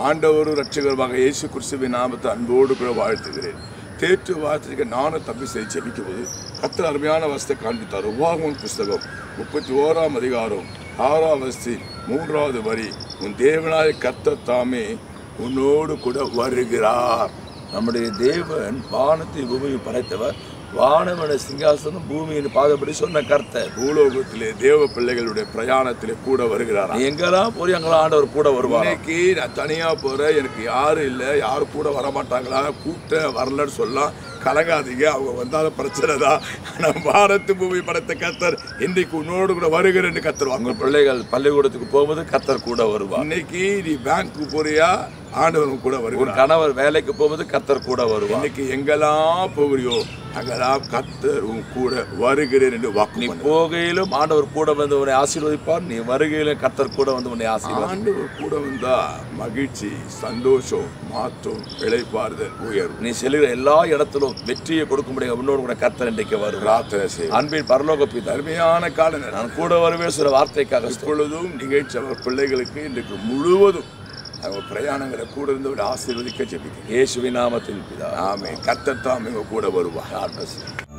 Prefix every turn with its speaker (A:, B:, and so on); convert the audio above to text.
A: ஆண்டவரும் ரட்சகருமாக இயேசு கிறிஸ்துவின் நாமத்தை அன்போடு கூட வாழ்த்துகிறேன் தேற்று வார்த்தைக்கு நானும் தப்பி செய்து ஜெபிக்கும் போது கத்தர் அருமையான வசத்தை காண்பித்தார் உபாகமன் புஸ்தகம் முப்பத்தி ஓராம் அதிகாரம் ஆறாம் வசதி மூன்றாவது வரி உன் தேவனாய கர்த்தர் தாமே உன்னோடு கூட வருகிறார்
B: நம்முடைய தேவன் வானத்தை பூமியை படைத்தவர் வானவன சிங்காசனம் பூமியின் பாதப்படி சொன்ன கர்த்தர்
A: பூலோகத்திலே தேவ பிள்ளைகளுடைய பிரயாணத்திலே கூட வருகிறாரா
B: நீ எங்கெல்லாம் போய் அங்கெல்லாம் ஆண்டவர் கூட வருவார்
A: இன்னைக்கு நான் தனியா போறேன் எனக்கு யாரும் இல்லை யாரும் கூட வர மாட்டாங்களா கூப்பிட்டேன் வரலன்னு சொல்லலாம் கலங்காதீங்க அவங்க வந்தாலும் பிரச்சனை தான் ஆனால் பாரத்து பூமி படைத்த கத்தர் இன்னைக்கு உன்னோடு கூட வருகிறேன்னு கத்தர்
B: உங்கள் பிள்ளைகள் பள்ளிக்கூடத்துக்கு போகும்போது கர்த்தர் கூட வருவார்
A: இன்னைக்கு நீ பேங்க்கு போறியா ஆண்டவன் கூட
B: உன்
A: வருகிறார்
B: கணவர் வேலைக்கு போகும்போது கர்த்தர் கூட வருவார்
A: இன்னைக்கு எங்கெல்லாம் போகிறியோ அங்கெல்லாம் கத்தர் உன் கூட வருகிறேன் என்று வாக்கு
B: நீ
A: பண்ணு.
B: போகையிலும் ஆண்டவர் கூட வந்து உன்னை ஆசீர்வதிப்பார் நீ வருகையிலும் கர்த்தர் கூட வந்து உன்னை ஆசீர்வதிப்பார்
A: ஆண்டவர் கூட வந்தா மகிழ்ச்சி சந்தோஷம் மாற்றம் இளைப்பாறுதல் உயர்வு
B: நீ செல்கிற எல்லா இடத்திலும் வெற்றியை கொடுக்க முடியும் உன்னோடு கூட கர்த்தர் இன்றைக்கு வருவார்
A: பிரார்த்தனை செய்வோம்
B: அன்பின் பரலோக பிதா
A: அருமையான கால நேரம்
B: நான் கூட வருவேன் சில வார்த்தைக்காக ஸ்தோத்திரம்.
A: இப்பொழுதும் நிகழ்ச்சி அவர் பிள்ளைகளுக்கு இன்றைக்கு முழுவதும் அவங்க பிரயாணங்களை கூட இருந்து விட ஆசீர்வதிக்க ஜெபிக்கிறேன்
B: இயேசுவின் நாமத்தில் பிதா
A: ஆமே கத்தத்தாம் இவங்க கூட வருவார்
B: God bless you.